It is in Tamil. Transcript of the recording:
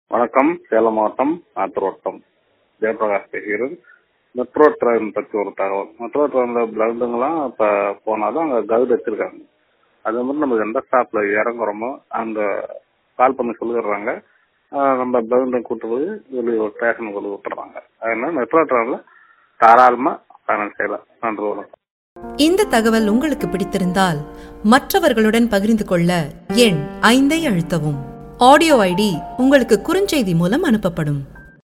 வணக்கம் சேலம் மாவட்டம் ஆத்திரோட்டம் ஜெயபிரகாஷ் பேசுகிறேன் மெட்ரோ ட்ரெயின் பற்றி ஒரு தகவல் மெட்ரோ ட்ரெயினில் பிளண்டுங்கெல்லாம் இப்போ போனாலும் அங்கே கைடு வச்சுருக்காங்க அதே மாதிரி நம்ம எந்த ஸ்டாப்பில் இறங்குறோமோ அந்த கால் பண்ணி சொல்லிடுறாங்க நம்ம பிளண்டை கூட்டு போய் வெளியே ஒரு ஸ்டேஷனுக்கு கொண்டு விட்டுறாங்க அதனால மெட்ரோ ட்ரெயினில் தாராளமாக பயணம் செய்யலாம் நன்றி வணக்கம் இந்த தகவல் உங்களுக்கு பிடித்திருந்தால் மற்றவர்களுடன் பகிர்ந்து கொள்ள எண் ஐந்தை அழுத்தவும் ஆடியோ ஐடி உங்களுக்கு குறுஞ்செய்தி மூலம் அனுப்பப்படும்